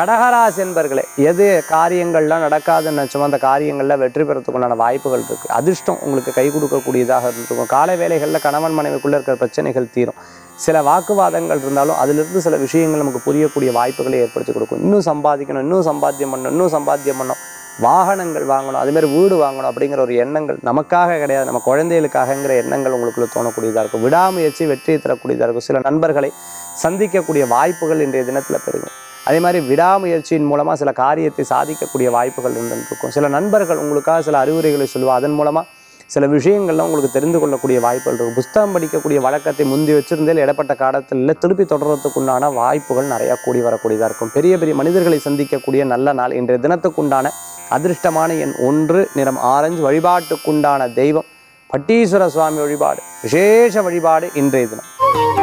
கடகராசி என்பர்களே எது காரியங்கள்லாம் நடக்காதுன்னு நினச்சோமோ அந்த காரியங்களில் வெற்றி பெறத்துக்குண்டான வாய்ப்புகள் இருக்குது அதிர்ஷ்டம் உங்களுக்கு கை கொடுக்கக்கூடியதாக இருந்திருக்கும் காலை வேலைகளில் கணவன் மனைவிக்குள்ளே இருக்கிற பிரச்சனைகள் தீரும் சில வாக்குவாதங்கள் இருந்தாலும் அதிலிருந்து சில விஷயங்கள் நமக்கு புரியக்கூடிய வாய்ப்புகளை ஏற்படுத்தி கொடுக்கும் இன்னும் சம்பாதிக்கணும் இன்னும் சம்பாத்தியம் பண்ணணும் இன்னும் சம்பாத்தியம் பண்ணணும் வாகனங்கள் வாங்கணும் அதே மாதிரி வீடு வாங்கணும் அப்படிங்கிற ஒரு எண்ணங்கள் நமக்காக கிடையாது நம்ம குழந்தைகளுக்காகங்கிற எண்ணங்கள் உங்களுக்குள்ள தோணக்கூடியதாக இருக்கும் விடாமுயற்சி வெற்றியை தரக்கூடியதாக இருக்கும் சில நண்பர்களை சந்திக்கக்கூடிய வாய்ப்புகள் இன்றைய தினத்தில் பெருகும் அதே மாதிரி விடாமுயற்சியின் மூலமாக சில காரியத்தை சாதிக்கக்கூடிய வாய்ப்புகள் இருந்துருக்கும் சில நண்பர்கள் உங்களுக்காக சில அறிவுரைகளை சொல்லுவா அதன் மூலமாக சில விஷயங்கள்லாம் உங்களுக்கு தெரிந்து கொள்ளக்கூடிய வாய்ப்புகள் இருக்கும் புஸ்தகம் படிக்கக்கூடிய வழக்கத்தை முந்தி வச்சிருந்தேல் இடப்பட்ட காலத்தில் இல்லை திருப்பி தொடர்றதுக்குண்டான வாய்ப்புகள் நிறையா கூடி வரக்கூடியதாக இருக்கும் பெரிய பெரிய மனிதர்களை சந்திக்கக்கூடிய நல்ல நாள் இன்றைய தினத்துக்குண்டான அதிர்ஷ்டமான எண் ஒன்று நிறம் ஆரஞ்சு வழிபாட்டுக்குண்டான தெய்வம் பட்டீஸ்வர சுவாமி வழிபாடு விசேஷ வழிபாடு இன்றைய தினம்